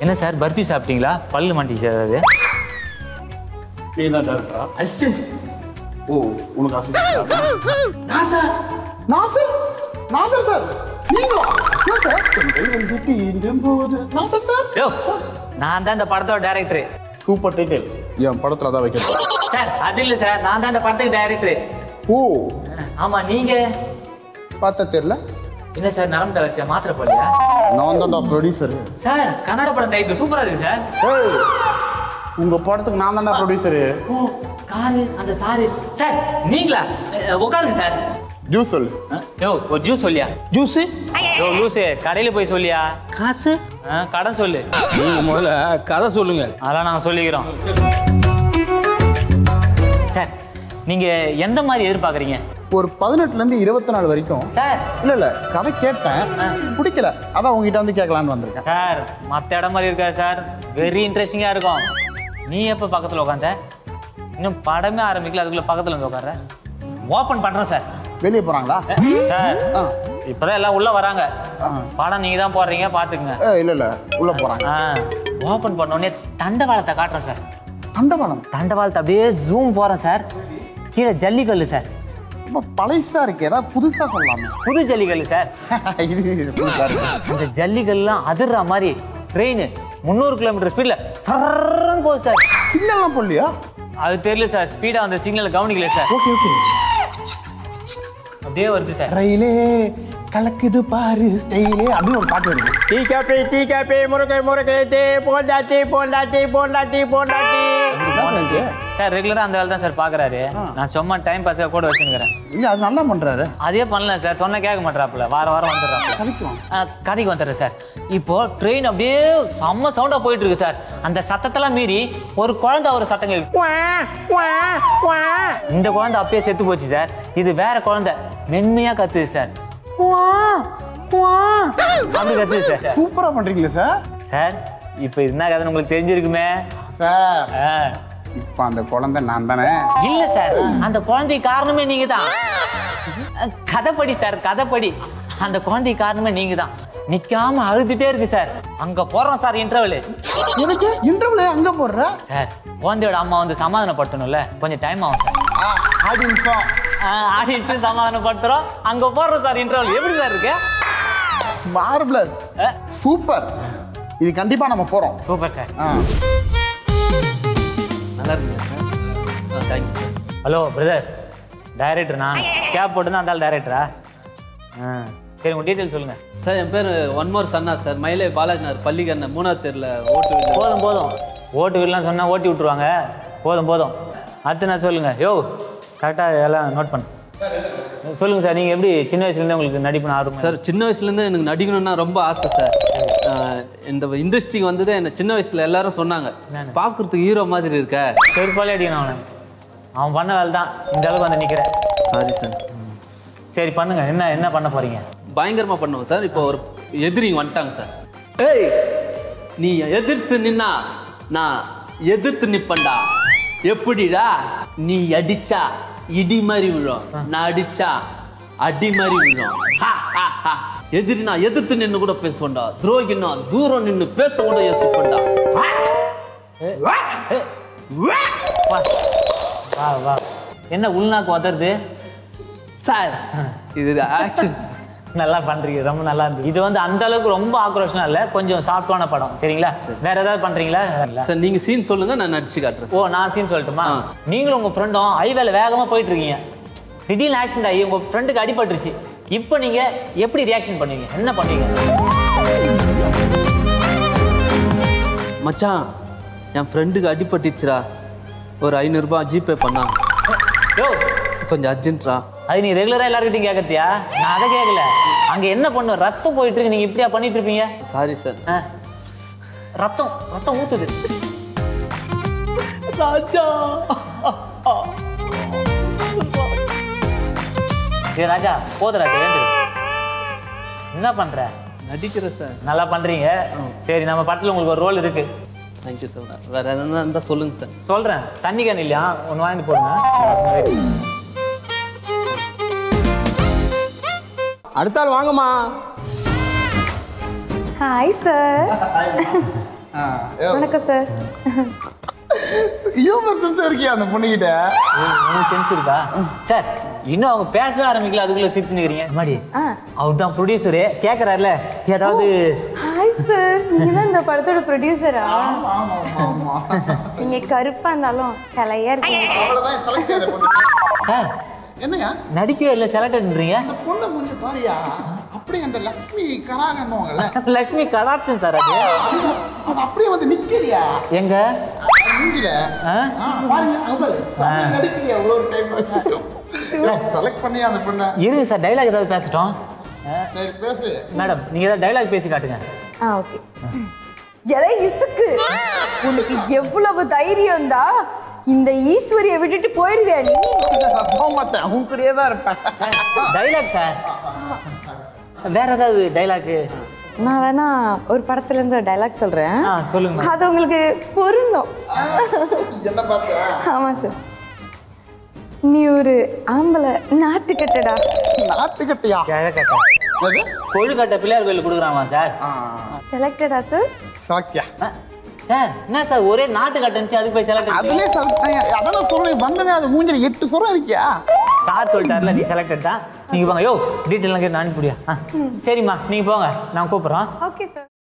என்ன சார் பர்ஃபி சாப்பிட்டீங்களா பல்லு மாட்டிச்சு சார் அது நீ தான் டேரக்டரா அசிஸ்டன்ட் ஓ உனக்கு அசிஸ்டன்ட் நாசர் நாசர் நாசர் சார் நீங்களா என்ன சார் பெண்கள் வந்து தீண்டும் போது நாசர் சார் யோ நான் தான் இந்த படத்தோட டைரக்டர் சூப்பர் டைட்டில் என் படத்துல தான் வைக்கிறேன் சார் அது இல்லை சார் நான் தான் இந்த படத்துக்கு டைரக்டர் ஓ ஆமா நீங்க பார்த்தா தெரியல என்ன சார் நரம்பு தளர்ச்சியா மாத்திரை போலியா நான் தான்டா ப்ரொடியூசர் சார் கன்னட படம் டைட்டில் சூப்பரா இருக்கு சார் ஏய் உங்க படத்துக்கு நான் தான்டா ப்ரொடியூசர் ஓ காரு அந்த சாரு சார் நீங்களா அஹ், உட்காருங்க சார் ஜூஸ் சொல்லு அஹ், யோ ஒரு ஜூஸ் சொல்லியா ஜூஸு யோ லூசு கடையில போய் சொல்லியா காசு அஹ், கடன் சொல்லு நீங்க முதல்ல கதை சொல்லுங்க அதெல்லாம் நாங்கள் சொல்லிக்கிறோம் சார் நீங்க எந்த மாதிரி எதிர்பார்க்குறீங்க ஒரு பதினெட்டுல இருந்து இருபத்தி நாலு வரைக்கும் சார் இல்ல இல்ல கதை கேட்டேன் பிடிக்கல அதான் உங்ககிட்ட வந்து கேட்கலான்னு வந்திருக்கேன் சார் மற்ற இடம் மாதிரி இருக்கா சார் வெரி இன்ட்ரெஸ்டிங்காக இருக்கும் நீ எப்போ பக்கத்தில் உட்காந்த இன்னும் படமே ஆரம்பிக்கல அதுக்குள்ள பக்கத்தில் வந்து உட்கார ஓப்பன் பண்ணுறோம் சார் வெளியே போறாங்களா சார் ஆ. இப்போதான் எல்லாம் உள்ளே வராங்க ஆ. படம் நீங்கள் தான் போடுறீங்க பார்த்துக்குங்க ஏ, இல்ல இல்ல உள்ள போறாங்க ஆ ஓப்பன் பண்ணோடனே தண்டவாளத்தை காட்டுறேன் சார் அண்டவாளம் தண்டவாளத்தை அப்படியே ஜூம் போகிறேன் சார் கீழே ஜல்லிக்கல்லு சார் ரொம்ப பழசா இருக்கு ஏதாவது புதுசா சொல்லலாமே புது ஜல்லிக்கல்லு சார் இது புதுசா இருக்கு அந்த ஜல்லிகள்லாம் அதிர்ற மாதிரி ட்ரெயின் முந்நூறு கிலோமீட்டர் ஸ்பீடில் சர்றன்னு போகுது சார் சிக்னல்லாம் போடலையா அது தெரியல சார் ஸ்பீடாக அந்த சிக்னலை கவனிக்கல சார் ஓகே ஓகே அப்படியே வருது சார் ரயிலே கலக்குது பாரு ஸ்டைலே அப்படின்னு ஒரு பாட்டு வருது டீ காப்பி டீ காப்பி முருகை முருகை டீ போண்டாட்டி போண்டாட்டி போண்டாட்டி போண்டாட்டி என்ன சொல்லுங்க சார் ரெகுலராக அந்த வேலை தான் சார் பார்க்குறாரு நான் சும்மா டைம் பாஸாக கூட வச்சுருக்கிறேன் இல்ல அது நல்லா பண்றாரு அதே பண்ணல சார் சொன்ன கேட்க மாட்டாப்புல வார வாரம் வந்துடுறாப்புல கதைக்குவான் ஆ, கதைக்கு வந்துடுறேன் சார் இப்போ ட்ரெயின் அப்படியே செம்ம சவுண்டாக போயிட்டு இருக்கு சார் அந்த சத்தத்தெல்லாம் மீறி ஒரு குழந்தை ஒரு சத்தம் கேட்குது இந்த குழந்தை அப்பயே செத்து போச்சு சார் இது வேற குழந்தை மென்மையாக கத்துது சார் குவா, குவா. அப்படி கத்துது சார் சூப்பரா பண்றீங்களே சார் சார் இப்போ என்ன கதைன்னு உங்களுக்கு தெரிஞ்சிருக்குமே சார் ஆ. இப்போ அந்த குழந்தை நான் தானே இல்ல சார் அந்த குழந்தைக்கு காரணமே நீங்க தான் கதைப்படி சார் கதைப்படி அந்த குழந்தைக்கு காரணமே நீங்க தான் நிக்காம அழுதுட்டே இருக்கு சார் அங்க போறோம் சார் இன்டர்வல் எனக்கு இன்டர்வியூல அங்க போடுற சார் குழந்தையோட அம்மா வந்து சமாதானப்படுத்தணும்ல கொஞ்சம் டைம் ஆகும் சார் ஆடியன்ஸா ஆடிச்சு சமாதானப்படுத்துறோம் அங்க போடுறோம் சார் இன்டர்வல் எப்படி சார் இருக்கு மார்பிளஸ் சூப்பர் இது கண்டிப்பா நம்ம போறோம் சூப்பர் சார் ஆ. நல்லா இருக்குங்க sir thank you hello brother director நான் கேப் போட்டு தான் அந்த டைரக்டரா ஆ சரி உங்கள் டீட்டெயில் சொல்லுங்கள் சார் என் பேர் ஒன் மோர் சன்னா சார் மயிலை பாலாஜி நகர் பள்ளிக்கண்ண மூணாவது தெருல ஓட்டு வீடு போதும் போதும் ஓட்டு வீடெலாம் சொன்னால் ஓட்டி விட்ருவாங்க போதும் போதும் அடுத்து நான் சொல்லுங்கள் யோ கரெக்டாக எல்லாம் நோட் பண்ணு சொல்லுங்கள் சார் நீங்கள் எப்படி சின்ன வயசுலேருந்து உங்களுக்கு நடிப்புன்னு ஆர்வம் சார் சின்ன வயசுலேருந்து எனக்கு நடிக்கணும்னா ரொம்ப ஆசை சார் ஆஹ் இந்த இண்டஸ்ட்ரிக்கு வந்ததே என்ன சின்ன வயசுல எல்லாரும் சொன்னாங்க பார்க்கறதுக்கு ஹீரோ மாதிரி இருக்க செருப்பாலே அடிக்கணும் அவனை அவன் பண்ண வேலை தான் இந்த அளவுக்கு வந்து நிற்கிறேன் சாரி சார் சரி பண்ணுங்க என்ன என்ன பண்ண போகிறீங்க பயங்கரமா பண்ணுவோம் சார் இப்போ ஒரு எதிரிங்க வந்துட்டாங்க சார் ஏய் நீ எதிர்த்து நின்னா நான் எதிர்த்து நிப்பேன்டா எப்படிடா நீ அடிச்சா இடி மாதிரி விழும் நான் அடிச்சா அடி மாதிரி விழும் ஹா, ஹா, ஹா. எதிரி நான் எதிர்த்து நின்னு கூட பேசுவேன்டா துரோகி நான் தூரம் நின்னு பேச கூட யோசிப்பேன்டா வா வா வா என்ன உள்நாக்கு உதறது சார் இது ஆக்ஷன் நல்லா பண்றீங்க ரொம்ப நல்லா இருக்கு இது வந்து அந்த அளவுக்கு ரொம்ப ஆக்ரோஷனா இல்ல கொஞ்சம் சாஃப்டான படம் சரிங்களா வேற ஏதாவது பண்றீங்களா இல்ல. சார் நீங்க சீன் சொல்லுங்க நான் நடிச்சு காட்டுறேன் ஓ நான் சீன் சொல்லட்டுமா ஆ. நீங்களும் உங்க ஃப்ரெண்டும் ஹைவேல வேகமா போயிட்டு இருக்கீங்க திடீர்னு ஆக்சிடென்ட் ஆகி உங்க ஃப்ரெண்டுக்கு அடிபட்டுருச்சு இப்போ நீங்க எப்படி ரியாக்ஷன் பண்ணுவீங்க என்ன பண்ணுவீங்க மச்சான் என் ஃப்ரெண்டுக்கு அடிபட்டுச்சுடா ஒரு ஐநூறுரூபா ஜிபே பண்ணா யோ கொஞ்சம் அர்ஜென்ட்ரா அது நீ ரெகுலரா எல்லார்கிட்டையும் கேட்கறதியா நான் அதை கேட்கல அங்க என்ன பண்ணும் ரத்தம் போயிட்டு இருக்கு நீங்க இப்படியா பண்ணிட்டு இருப்பீங்க சாரி சார் ஆ. ரத்தம் ரத்தம் ஊத்துது ராஜா ஏ ராஜா போது ராஜா வேண்டியது என்ன பண்ற நடிக்கிறேன் சார் நல்லா பண்றீங்க சரி நம்ம படத்துல உங்களுக்கு ஒரு ரோல் இருக்கு தேங்க்யூ சார் வேற எதனா இருந்தால் சொல்லுங்க சார் சொல்றேன் தண்ணி கேன் இல்லையா ஒன்று வாங்கி போடுங்க அடுத்த ஆள் வாங்கம்மா ஹாய் சார் வணக்கம் சார் ஹியூமர் சென்ஸ் இருக்கியா அந்த பொண்ணுகிட்ட உங்களுக்கு சென்ஸ் இருக்கா சார் இன்னும் அவங்க பேசவே ஆரம்பிக்கல அதுக்குள்ள சிரிச்சு நிக்கிறீங்க மாடி ஆ அவர் தான் ப்ரொடியூசரு கேட்கறாருல ஏதாவது ஹாய் சார் நீங்க தான் இந்த படத்தோட ப்ரொடியூசரா ஆமா ஆமா ஆமா நீங்க கருப்பா இருந்தாலும் கலையா இருக்கீங்க சார் அவ்வளவுதான் செலக்ட் ஆகிற பொண்ணு சார் என்னையா நடிக்கவே இல்லை செலக்டட்ன்றீங்க அந்த பொண்ணை கொஞ்சம் பாரியா அப்படியே அந்த லக்ஷ்மி கராங்கன்னுவாங்கல்ல லட்சுமி கலாப்சன் சார் அது அது அப்படியே வந்து நிக்கிறியா எங்க மூஞ்சில ஆ? ஆ, பாருங்க அவர் நடிக்கிறியா அவ்வளோ ஒரு டைம் செலக்ட் பண்ணியா அந்த பொண்ணை இருங்க சார் டைலாக் ஏதாவது பேசட்டும் சரி பேசு மேடம் நீங்க ஏதாவது டைலாக் பேசி காட்டுங்க ஆ ஓகே எலை இசுக்கு உனக்கு எவ்வளவு தைரியம் தான் இந்த ஈஸ்வரியை விட்டுட்டு போயிருவியா நீ நான் போக மாட்டேன் உன் கூடயே தான் இருப்பேன் டைலாக் சார் வேற ஏதாவது டைலாக் நான் வேணா ஒரு படத்துல இருந்து ஒரு டைலாக் சொல்றேன் ஆ சொல்லுங்க madam. அது உங்களுக்கு பொருந்தும் என்ன பார்த்த ஆமா சார் நீ ஒரு ஆம்பளை நாட்டுக்கட்டடா நாட்டுக்கட்டையா கிழக்கட்டை கொழுக்கட்டை பிள்ளையார் கோயில் கொடுக்குறாமா சார் செலக்டடா சார் சாக்கியா ஆ, சார் என்ன சார் ஒரே நாட்டு கட்டன்ச்சு அதுக்கு போய் செலக்ட் அதுலயே செலக்ட் அதான் சொல்றேன் வந்தனே அது மூஞ்சில எட்டு சுரம் இருக்கியா சார் சொல்லிட்டார்ல நீ செலக்டட் தான் நீங்க போங்க யோ டீட்டெயிலாம் கேட்டு நான் அனுப்பிடியா ஆ சரிம்மா நீங்க போங்க நான் கூப்பிட்றோம் ஓகே சார்